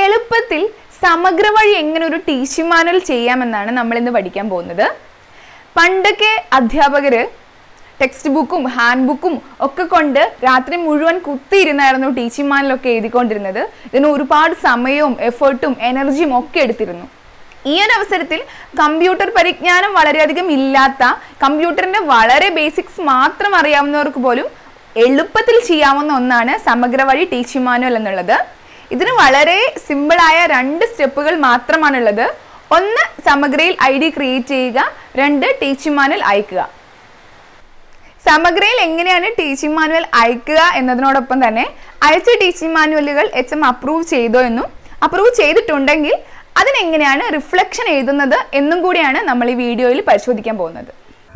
എളുപ്പത്തിൽ സമഗ്ര വഴി എങ്ങനെ ഒരു ടീച്ചിങ് മാനുവൽ ചെയ്യാമെന്നാണ് നമ്മൾ ഇന്ന് പഠിക്കാൻ പോകുന്നത് പണ്ടൊക്കെ അധ്യാപകർ ടെക്സ്റ്റ് ബുക്കും ഹാൻഡ് ബുക്കും ഒക്കെ കൊണ്ട് രാത്രി മുഴുവൻ കുത്തിയിരുന്നായിരുന്നു ടീച്ചിങ് മാനുവലൊക്കെ എഴുതിക്കൊണ്ടിരുന്നത് ഇതിന് ഒരുപാട് സമയവും എഫേർട്ടും എനർജിയും ഒക്കെ എടുത്തിരുന്നു ഈ ഒരു അവസരത്തിൽ കമ്പ്യൂട്ടർ പരിജ്ഞാനം വളരെയധികം ഇല്ലാത്ത കമ്പ്യൂട്ടറിന്റെ വളരെ ബേസിക്സ് മാത്രം അറിയാവുന്നവർക്ക് പോലും എളുപ്പത്തിൽ ചെയ്യാവുന്ന ഒന്നാണ് സമഗ്ര വഴി ടീച്ചിങ് മാനുവൽ എന്നുള്ളത് ഇതിന് വളരെ സിമ്പിളായ രണ്ട് സ്റ്റെപ്പുകൾ മാത്രമാണുള്ളത് ഒന്ന് സമഗ്രയിൽ ഐ ഡി ക്രിയേറ്റ് ചെയ്യുക രണ്ട് ടീച്ചിങ് മാനുവൽ അയക്കുക സമഗ്രയിൽ എങ്ങനെയാണ് ടീച്ചിങ് മാനുവൽ അയക്കുക എന്നതിനോടൊപ്പം തന്നെ അയച്ച ടീച്ചിങ് മാനുവലുകൾ എച്ച് എം അപ്രൂവ് ചെയ്തോ എന്നും അപ്രൂവ് ചെയ്തിട്ടുണ്ടെങ്കിൽ അതിനെങ്ങനെയാണ് റിഫ്ലക്ഷൻ എഴുതുന്നത് എന്നും കൂടിയാണ് നമ്മൾ ഈ വീഡിയോയിൽ പരിശോധിക്കാൻ പോകുന്നത്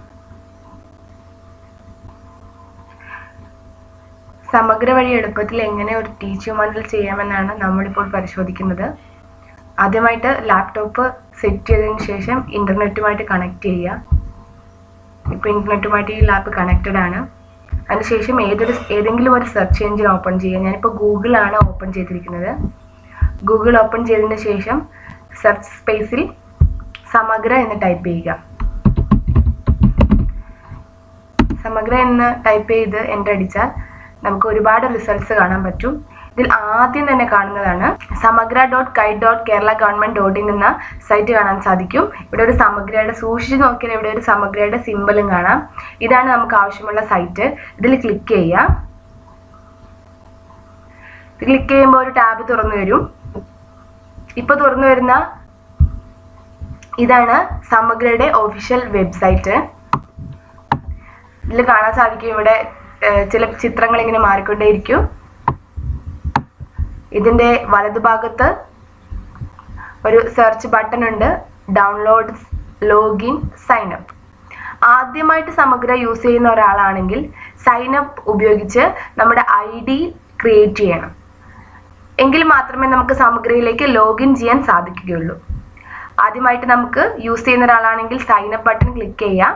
സമഗ്ര വഴി എളുപ്പത്തിൽ എങ്ങനെ ഒരു ടീച്ചിങ് മാനുവൽ ചെയ്യാമെന്നാണ് നമ്മളിപ്പോൾ പരിശോധിക്കുന്നത് ആദ്യമായിട്ട് ലാപ്ടോപ്പ് സെറ്റ് ചെയ്തതിന് ശേഷം ഇന്റർനെറ്റുമായിട്ട് കണക്ട് ചെയ്യുക ഇപ്പോൾ ഇന്റർനെറ്റുമായിട്ട് ഈ ലാപ്പ് കണക്റ്റഡ് ആണ് അതിനുശേഷം ഏതൊരു ഏതെങ്കിലും ഒരു സെർച്ച് എഞ്ചിൻ ഓപ്പൺ ചെയ്യുക ഞാനിപ്പോൾ ഗൂഗിളാണ് ഓപ്പൺ ചെയ്തിരിക്കുന്നത് ഗൂഗിൾ ഓപ്പൺ ചെയ്തതിന് ശേഷം സെർച്ച് സ്പേസിൽ സമഗ്ര എന്ന് ടൈപ്പ് ചെയ്യുക സമഗ്ര എന്ന് ടൈപ്പ് ചെയ്ത് എൻ്റർ അടിച്ചാൽ നമുക്ക് ഒരുപാട് റിസൾട്ട്സ് കാണാൻ പറ്റും ഇതിൽ ആദ്യം തന്നെ കാണുന്നതാണ് Samagra dot kite dot Kerala government dot in എന്ന സൈറ്റ് കാണാൻ സാധിക്കും ഇവിടെ ഒരു സമഗ്രയുടെ സൂക്ഷിച്ച് നോക്കിയാൽ ഇവിടെ ഒരു സമഗ്രയുടെ സിമ്പലും കാണാം ഇതാണ് നമുക്ക് ആവശ്യമുള്ള സൈറ്റ് ഇതിൽ ക്ലിക്ക് ചെയ്യുക ക്ലിക്ക് ചെയ്യുമ്പോൾ ഒരു ടാബ് തുറന്നു വരും ഇപ്പൊ തുറന്നു വരുന്ന ഇതാണ് സമഗ്രയുടെ ഒഫീഷ്യൽ വെബ്സൈറ്റ് ഇതിൽ കാണാൻ സാധിക്കും ഇവിടെ ഏഹ്, ചില ചിത്രങ്ങൾ ഇങ്ങനെ മാറിക്കൊണ്ടേയിരിക്കും ഇതിന്റെ വലതുഭാഗത്ത് ഒരു സെർച്ച് ബട്ടൺ ഉണ്ട് ഡൗൺലോഡ് ലോഗിൻ സൈൻ അപ്പ് ആദ്യമായിട്ട് സമഗ്ര യൂസ് ചെയ്യുന്ന ഒരാളാണെങ്കിൽ സൈൻ അപ്പ് ഉപയോഗിച്ച് നമ്മുടെ ഐ ഡി ക്രിയേറ്റ് ചെയ്യണം എങ്കിൽ മാത്രമേ നമുക്ക് സമഗ്രയിലേക്ക് ലോഗിൻ ചെയ്യാൻ സാധിക്കുകയുള്ളൂ ആദ്യമായിട്ട് നമുക്ക് യൂസ് ചെയ്യുന്ന ഒരാളാണെങ്കിൽ സൈൻ അപ്പ് ബട്ടൺ ക്ലിക്ക് ചെയ്യാം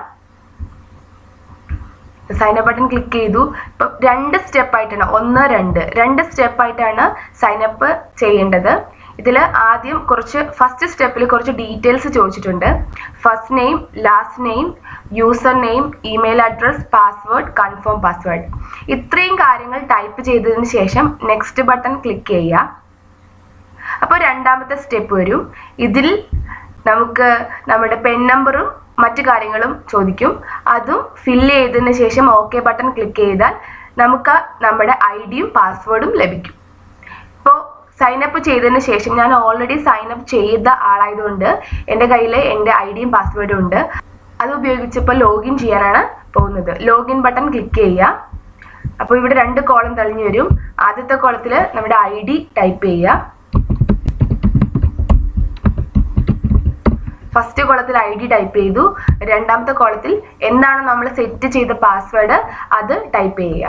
സൈൻ അപ്പ് ബട്ടൺ ക്ലിക്ക് ചെയ്തു ഇപ്പം രണ്ട് സ്റ്റെപ്പ് ആയിട്ടാണ് ഒന്ന് രണ്ട് രണ്ട് സ്റ്റെപ്പ് ആയിട്ടാണ് സൈൻ അപ്പ് ചെയ്യേണ്ടത് ഇതിൽ ആദ്യം കുറച്ച് ഫസ്റ്റ് സ്റ്റെപ്പിൽ കുറച്ച് ഡീറ്റെയിൽസ് ചോദിച്ചിട്ടുണ്ട് first name last name user name email address password confirm password ഇത്രയും കാര്യങ്ങൾ ടൈപ്പ് ചെയ്തതിന് ശേഷം നെക്സ്റ്റ് ബട്ടൺ ക്ലിക്ക് ചെയ്യുക അപ്പോൾ രണ്ടാമത്തെ സ്റ്റെപ്പ് വരും ഇതിൽ നമുക്ക് നമ്മുടെ പെൻ നമ്പറും മറ്റു കാര്യങ്ങളും ചോദിക്കും അതും ഫില്ല് ചെയ്തതിന് ശേഷം ഓക്കെ ബട്ടൺ ക്ലിക്ക് ചെയ്താൽ നമുക്ക് നമ്മുടെ ഐ ഡിയും പാസ്വേഡും ലഭിക്കും ഇപ്പോൾ സൈൻ അപ്പ് ചെയ്തതിന് ശേഷം ഞാൻ ഓൾറെഡി സൈൻ അപ്പ് ചെയ്ത ആളായതുകൊണ്ട് എൻ്റെ കയ്യിൽ എൻ്റെ ഐ ഡിയും പാസ്വേഡും ഉണ്ട് അത് ഉപയോഗിച്ച് ഇപ്പോൾ ലോഗിൻ ചെയ്യാനാണ് പോകുന്നത് ലോഗിൻ ബട്ടൺ ക്ലിക്ക് ചെയ്യുക അപ്പോൾ ഇവിടെ രണ്ട് കോളം തെളിഞ്ഞു വരും ആദ്യത്തെ കോളത്തിൽ നമ്മുടെ ഐ ഡി ടൈപ്പ് ചെയ്യുക ഫസ്റ്റ് കോളത്തിൽ ഐ ഡി ടൈപ്പ് ചെയ്തു രണ്ടാമത്തെ കോളത്തിൽ എന്താണ് നമ്മൾ സെറ്റ് ചെയ്ത പാസ്വേഡ് അത് ടൈപ്പ് ചെയ്യുക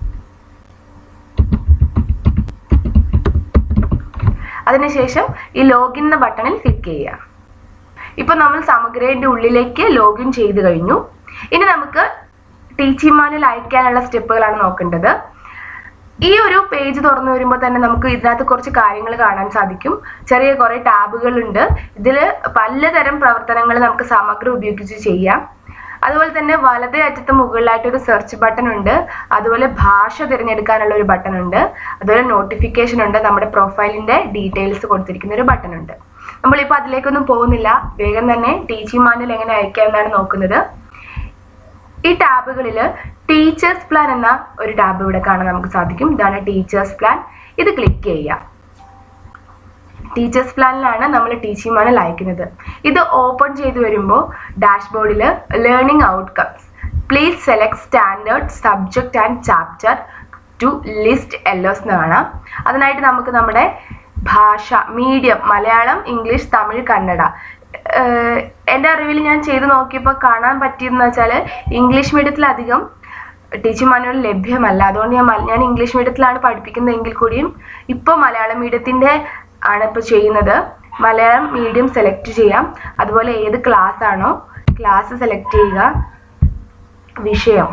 അതിനുശേഷം ഈ ലോഗിൻ എന്ന ബട്ടണിൽ ക്ലിക്ക് ചെയ്യുക ഇപ്പൊ നമ്മൾ സമഗ്രയുടെ ഉള്ളിലേക്ക് ലോഗിൻ ചെയ്ത് കഴിഞ്ഞു ഇനി നമുക്ക് ടീച്ചിങ് മാനുവൽ അയക്കാനുള്ള സ്റ്റെപ്പുകളാണ് നോക്കേണ്ടത് ഈ ഒരു പേജ് തുറന്നു വരുമ്പോൾ തന്നെ നമുക്ക് ഇതിനകത്ത് കുറച്ച് കാര്യങ്ങൾ കാണാൻ സാധിക്കും ചെറിയ കുറെ ടാബുകൾ ഉണ്ട് ഇതിൽ പലതരം പ്രവർത്തനങ്ങൾ നമുക്ക് സമഗ്ര ഉപയോഗിച്ച് ചെയ്യാം അതുപോലെ തന്നെ വലതേ അറ്റത്ത് മുകളിലായിട്ട് ഒരു സെർച്ച് ബട്ടൺ ഉണ്ട് അതുപോലെ ഭാഷ തിരഞ്ഞെടുക്കാനുള്ള ഒരു ബട്ടൺ ഉണ്ട് അതുപോലെ നോട്ടിഫിക്കേഷൻ ഉണ്ട് നമ്മുടെ പ്രൊഫൈലിന്റെ ഡീറ്റെയിൽസ് കൊടുത്തിരിക്കുന്ന ഒരു ബട്ടൺ ഉണ്ട് നമ്മളിപ്പോൾ അതിലേക്കൊന്നും പോകുന്നില്ല വേഗം തന്നെ ടീച്ചിങ് മാനുവൽ എങ്ങനെ അയക്കാം എന്നാണ് നോക്കുന്നത് ഈ ടാബുകളിൽ ടീച്ചേഴ്സ് പ്ലാൻ എന്ന ഒരു ടാബ് ഇവിടെ കാണാൻ നമുക്ക് സാധിക്കും ഇതാണ് ടീച്ചേഴ്സ് പ്ലാൻ ഇത് ക്ലിക്ക് ചെയ്യുക ടീച്ചേഴ്സ് പ്ലാനിലാണ് നമ്മൾ ടീച്ചിങ് മാനുവൽ അയക്കുന്നത് ഇത് ഓപ്പൺ ചെയ്ത് വരുമ്പോൾ ഡാഷ്ബോർഡിൽ learning outcomes please select standard subject and chapter to list LOs എന്ന് കാണാം അതിനായിട്ട് നമുക്ക് നമ്മുടെ ഭാഷ മീഡിയം മലയാളം ഇംഗ്ലീഷ് തമിഴ് കന്നഡ ഏഹ് എൻ്റെ അറിവിൽ ഞാൻ ചെയ്ത് നോക്കിയപ്പോൾ കാണാൻ പറ്റിയെന്ന് വെച്ചാൽ ഇംഗ്ലീഷ് മീഡിയത്തിലധികം ടീച്ചിങ് മാനുവൽ ലഭ്യമല്ല അതുകൊണ്ട് ഞാൻ മല- ഞാൻ ഇംഗ്ലീഷ് മീഡിയത്തിലാണ് പഠിപ്പിക്കുന്നതെങ്കിൽ കൂടിയും ഇപ്പോൾ മലയാളം മീഡിയത്തിൻ്റെ ആണ് ഇപ്പോൾ ചെയ്യുന്നത് മലയാളം മീഡിയം സെലക്ട് ചെയ്യാം അതുപോലെ ഏത് ക്ലാസ് ആണോ ക്ലാസ് സെലക്ട് ചെയ്യുക വിഷയം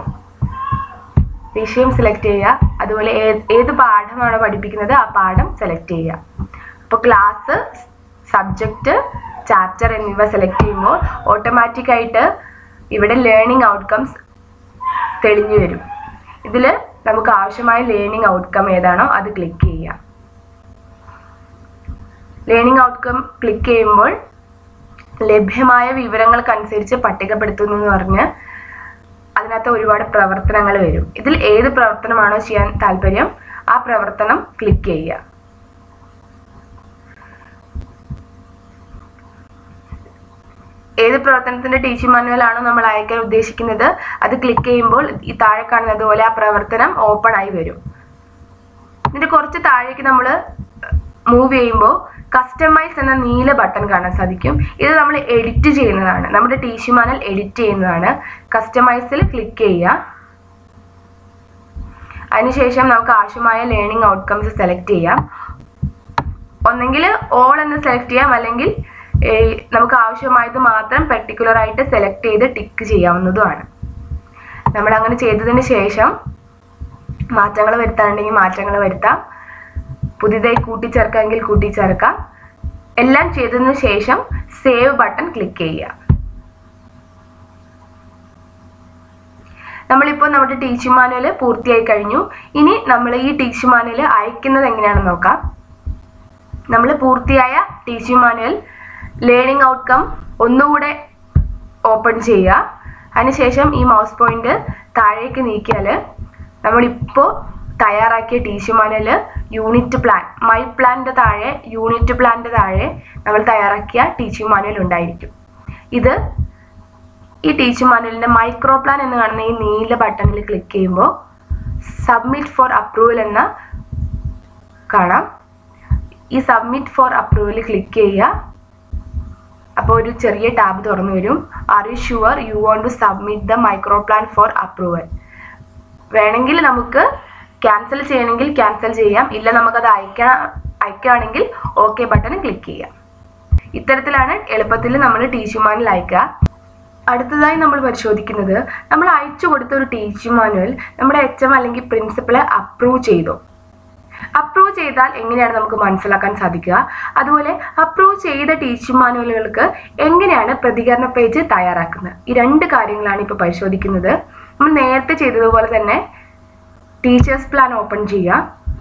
വിഷയം സെലക്ട് ചെയ്യുക അതുപോലെ ഏത് ഏത് പാഠമാണോ പഠിപ്പിക്കുന്നത് ആ പാഠം സെലക്ട് ചെയ്യുക ഇപ്പോൾ ക്ലാസ് സബ്ജക്റ്റ് ചാപ്റ്റർ എന്നിവ സെലക്ട് ചെയ്യുമ്പോൾ ഓട്ടോമാറ്റിക്കായിട്ട് ഇവിടെ ലേണിംഗ് ഔട്ട്കംസ് തെളിഞ്ഞു വരും ഇതിൽ നമുക്ക് ആവശ്യമായ ലേണിംഗ് ഔട്ട്കം ഏതാണോ അത് ക്ലിക്ക് ചെയ്യാം ലേണിംഗ് ഔട്ട്കം ക്ലിക്ക് ചെയ്യുമ്പോൾ ലഭ്യമായ വിവരങ്ങൾക്കനുസരിച്ച് പട്ടികപ്പെടുത്തുന്നു എന്ന് പറഞ്ഞ് അതിനകത്ത് ഒരുപാട് പ്രവർത്തനങ്ങൾ വരും ഇതിൽ ഏത് പ്രവർത്തനമാണോ ചെയ്യാൻ താല്പര്യം ആ പ്രവർത്തനം ക്ലിക്ക് ചെയ്യുക ഏത് പ്രവർത്തനത്തിന്റെ ടീച്ചിങ് മാനുവൽ ആണോ നമ്മൾ അയക്കാൻ ഉദ്ദേശിക്കുന്നത് അത് ക്ലിക്ക് ചെയ്യുമ്പോൾ ഈ താഴെ കാണുന്നത് പോലെ ആ പ്രവർത്തനം ഓപ്പൺ ആയി വരും ഇതിന്റെ കുറച്ച് താഴേക്ക് നമ്മൾ മൂവ് ചെയ്യുമ്പോൾ കസ്റ്റമൈസ് എന്ന നീല ബട്ടൺ കാണാൻ സാധിക്കും ഇത് നമ്മൾ എഡിറ്റ് ചെയ്യുന്നതാണ് നമ്മുടെ ടീച്ചിങ് മാനുവൽ എഡിറ്റ് ചെയ്യുന്നതാണ് കസ്റ്റമൈസിൽ ക്ലിക്ക് ചെയ്യുക അതിനുശേഷം നമുക്ക് ആവശ്യമായ ലേണിംഗ് ഔട്ട്കംസ് സെലക്ട് ചെയ്യാം ഒന്നെങ്കിൽ ഓൾ എന്ന് സെലക്ട് ചെയ്യാം അല്ലെങ്കിൽ ഏർ, നമുക്ക് ആവശ്യമായത് മാത്രം പെർട്ടിക്കുലർ ആയിട്ട് സെലക്ട് ചെയ്ത് ടിക്ക് ചെയ്യാവുന്നതുമാണ് നമ്മൾ അങ്ങനെ ചെയ്തതിന് ശേഷം മാറ്റങ്ങൾ വരുത്താനുണ്ടെങ്കിൽ മാറ്റങ്ങൾ വരുത്താം പുതിയതായി കൂട്ടിച്ചേർക്കാമെങ്കിൽ കൂട്ടിച്ചേർക്കാം എല്ലാം ചെയ്തതിന് ശേഷം സേവ് ബട്ടൺ ക്ലിക്ക് ചെയ്യുക നമ്മളിപ്പോൾ നമ്മുടെ ടീച്ചിങ് മാനുവൽ പൂർത്തിയായി കഴിഞ്ഞു ഇനി നമ്മൾ ഈ ടീച്ചിങ് മാനുവൽ അയക്കുന്നത് എങ്ങനെയാണെന്ന് നോക്കാം നമ്മൾ പൂർത്തിയായ ടീച്ചിങ് മാനുവൽ ലേണിംഗ് ഔട്ട്കം ഒന്നുകൂടെ ഓപ്പൺ ചെയ്യുക അതിനുശേഷം ഈ മൗസ് പോയിന്റ് താഴേക്ക് നീക്കിയാൽ നമ്മളിപ്പോൾ തയ്യാറാക്കിയ teaching manual unit plan my പ്ലാനിൻ്റെ താഴെ യൂണിറ്റ് പ്ലാനിൻ്റെ താഴെ നമ്മൾ തയ്യാറാക്കിയ ടീച്ചിങ് മാനുവൽ ഉണ്ടായിരിക്കും ഇത് ഈ ടീച്ചിങ് മാനുവലിൻ്റെ മൈക്രോ പ്ലാൻ എന്ന് കാണുന്ന ഈ നീല ബട്ടണിൽ ക്ലിക്ക് ചെയ്യുമ്പോൾ സബ്മിറ്റ് ഫോർ അപ്രൂവൽ എന്ന കാണാം ഈ സബ്മിറ്റ് ഫോർ അപ്രൂവൽ ക്ലിക്ക് ചെയ്യുക അപ്പോൾ ഒരു ചെറിയ ടാബ് തുറന്നു വരും are you sure you want to submit the micro plan for approval വേണമെങ്കിൽ നമുക്ക് ക്യാൻസൽ ചെയ്യണമെങ്കിൽ ക്യാൻസൽ ചെയ്യാം ഇല്ല നമുക്കത് അയക്കണം അയക്കുകയാണെങ്കിൽ ഓക്കെ ബട്ടൺ ക്ലിക്ക് ചെയ്യാം ഇത്തരത്തിലാണ് എളുപ്പത്തിൽ നമ്മൾ ടീച്ചിങ് മാനുവൽ അയക്കുക അടുത്തതായി നമ്മൾ പരിശോധിക്കുന്നത് നമ്മൾ അയച്ചു കൊടുത്ത ഒരു ടീച്ചിങ് മാനുവൽ നമ്മുടെ എച്ച് എം അല്ലെങ്കിൽ പ്രിൻസിപ്പളെ അപ്രൂവ് ചെയ്തോ അപ്രൂവ് ചെയ്താൽ എങ്ങനെയാണ് നമുക്ക് മനസ്സിലാക്കാൻ സാധിക്കുക അതുപോലെ അപ്രൂവ് ചെയ്ത ടീച്ചിങ് മാനുവലുകൾക്ക് എങ്ങനെയാണ് പ്രതികരണ പേജ് തയ്യാറാക്കുന്നത് ഈ രണ്ട് കാര്യങ്ങളാണ് ഇപ്പോൾ പരിശോധിക്കുന്നത് നമ്മൾ നേരത്തെ ചെയ്തതുപോലെ തന്നെ ടീച്ചേഴ്സ് പ്ലാൻ ഓപ്പൺ ചെയ്യുക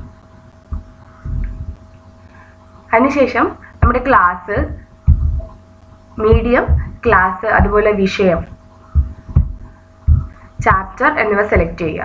അതിനുശേഷം നമ്മുടെ ക്ലാസ് മീഡിയം ക്ലാസ് അതുപോലെ വിഷയം ചാപ്റ്റർ എന്നിവ സെലക്ട് ചെയ്യുക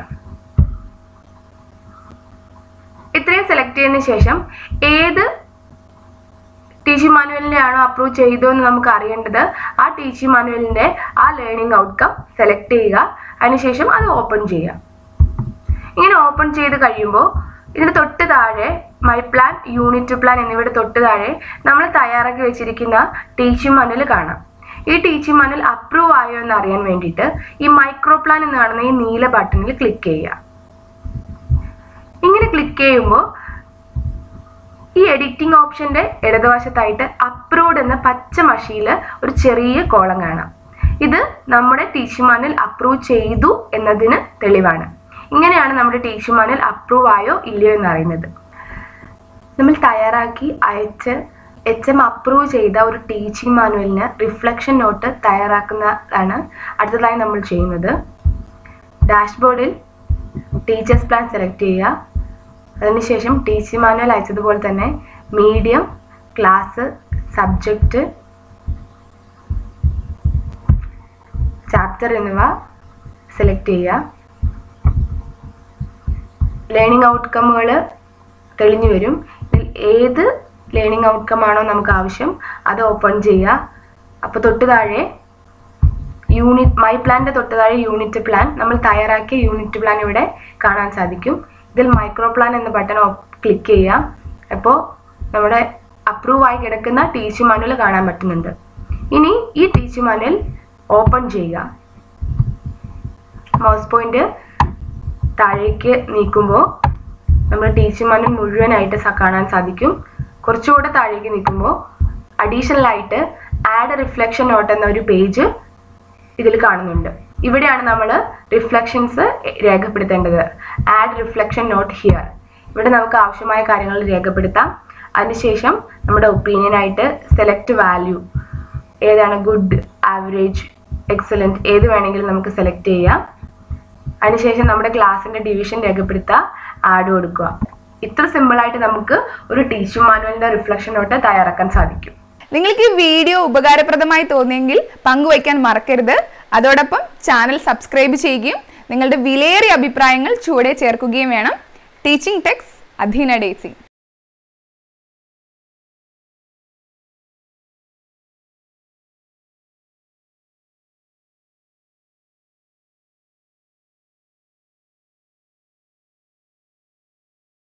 ഇത്രയും സെലക്ട് ചെയ്തതിന് ശേഷം ഏത് ടീച്ചിങ് മാനുവലിനെ ആണോ അപ്രൂവ് ചെയ്തോ എന്ന് നമുക്ക് അറിയേണ്ടത് ആ ടീച്ചിങ് മാനുവലിന്റെ ആ ലേണിംഗ് ഔട്ട്കം സെലക്ട് ചെയ്യുക അതിനുശേഷം അത് ഓപ്പൺ ചെയ്യുക ഇങ്ങനെ ഓപ്പൺ ചെയ്ത് കഴിയുമ്പോൾ ഇതിന് തൊട്ട് താഴെ മൈ പ്ലാൻ യൂണിറ്റ് പ്ലാൻ എന്നിവയുടെ തൊട്ട് താഴെ നമ്മൾ തയ്യാറാക്കി വെച്ചിരിക്കുന്ന ടീച്ചിങ് മാനുവൽ കാണാം ഈ ടീച്ചിങ് മാനുവൽ അപ്രൂവ് ആയോ എന്ന് അറിയാൻ വേണ്ടിയിട്ട് ഈ മൈക്രോ പ്ലാൻ എന്ന് കാണുന്ന ഈ നീല ബട്ടണിൽ ക്ലിക്ക് ചെയ്യുക ഇങ്ങനെ ക്ലിക്ക് ചെയ്യുമ്പോൾ ഈ എഡിറ്റിംഗ് ഓപ്ഷന്റെ ഇടതുവശത്തായിട്ട് അപ്രൂവ്ഡ് എന്ന പച്ച മഷിയിൽ ഒരു ചെറിയ കോളം കാണാം ഇത് നമ്മുടെ ടീച്ചിങ് മാനുവൽ അപ്രൂവ് ചെയ്തു എന്നതിന് തെളിവാണ് ഇങ്ങനെയാണ് നമ്മുടെ ടീച്ചിങ് മാനുവൽ അപ്രൂവ് ആയോ ഇല്ലയോ എന്ന് അറിയുന്നത് നമ്മൾ തയ്യാറാക്കി അയച്ച് എച്ച് എം അപ്രൂവ് ചെയ്ത ഒരു ടീച്ചിങ് മാനുവലിന് റിഫ്ലക്ഷൻ നോട്ട് തയ്യാറാക്കുന്നതാണ് അടുത്തതായി നമ്മൾ ചെയ്യുന്നത് ഡാഷ്ബോർഡിൽ ടീച്ചേഴ്സ് പ്ലാൻ സെലക്ട് ചെയ്യുക അതിനുശേഷം ടീച്ചിങ് മാനുവൽ അയച്ചതുപോലെ തന്നെ മീഡിയം ക്ലാസ് സബ്ജക്റ്റ് ചാപ്റ്റർ എന്നിവ സെലക്ട് ചെയ്യുക ലേണിംഗ് ഔട്ട്കമ്മുകൾ തെളിഞ്ഞു വരും ഇതിൽ ഏത് ലേണിംഗ് ഔട്ട്കം ആണോ നമുക്ക് ആവശ്യം അത് ഓപ്പൺ ചെയ്യുക അപ്പോൾ തൊട്ട് താഴെ യൂണിറ്റ് മൈ പ്ലാന്റെ തൊട്ട് താഴെ യൂണിറ്റ് പ്ലാൻ നമ്മൾ തയ്യാറാക്കിയ യൂണിറ്റ് പ്ലാൻ ഇവിടെ കാണാൻ സാധിക്കും ഇതിൽ മൈക്രോ പ്ലാൻ എന്ന ബട്ടൺ ക്ലിക്ക് ചെയ്യാം അപ്പോൾ നമ്മുടെ അപ്രൂവ് ആയി കിടക്കുന്ന ടീച്ചിങ് മാനുവൽ കാണാൻ പറ്റുന്നുണ്ട് ഇനി ഈ ടീച്ചിങ് മാനുവൽ ഓപ്പൺ ചെയ്യുക മൗസ് പോയിന്റ് താഴേക്ക് നീക്കുമ്പോൾ നമ്മൾ ടീച്ചിങ് മാനുവൽ മുഴുവനായിട്ട് സ- കാണാൻ സാധിക്കും കുറച്ചുകൂടെ താഴേക്ക് നീക്കുമ്പോൾ അഡീഷണൽ ആയിട്ട് ആഡ് റിഫ്ലക്ഷൻ നോട്ട് എന്ന ഒരു പേജ് ഇതിൽ കാണുന്നുണ്ട് ഇവിടെയാണ് നമ്മൾ റിഫ്ലക്ഷൻസ് രേഖപ്പെടുത്തേണ്ടത് ആഡ് റിഫ്ലക്ഷൻ നോട്ട് ഹിയർ ഇവിടെ നമുക്ക് ആവശ്യമായ കാര്യങ്ങൾ രേഖപ്പെടുത്താം അതിനുശേഷം നമ്മുടെ ഒപ്പീനിയൻ ആയിട്ട് സെലക്ട് വാല്യൂ ഏതാണ് ഗുഡ് ആവറേജ് എക്സലൻറ്റ് ഏത് വേണമെങ്കിലും നമുക്ക് സെലക്ട് ചെയ്യാം അതിനുശേഷം നമ്മുടെ ക്ലാസ്സിന്റെ ഡിവിഷൻ രേഖപ്പെടുത്തുക ആഡ് കൊടുക്കുക ഇത്ര സിമ്പിൾ ആയിട്ട് നമുക്ക് ഒരു ടീച്ചിങ് മാനുവലിന്റെ റിഫ്ലക്ഷൻ നോട്ട് തയ്യാറാക്കാൻ സാധിക്കും നിങ്ങൾക്ക് ഈ വീഡിയോ ഉപകാരപ്രദമായി തോന്നിയെങ്കിൽ പങ്കുവയ്ക്കാൻ മറക്കരുത് അതോടൊപ്പം ചാനൽ സബ്സ്ക്രൈബ് ചെയ്യുകയും നിങ്ങളുടെ വിലയേറിയ അഭിപ്രായങ്ങൾ ചുവടെ ചേർക്കുകയും വേണം ടീച്ചിങ് ടെക്സ് അധീന ഡേസി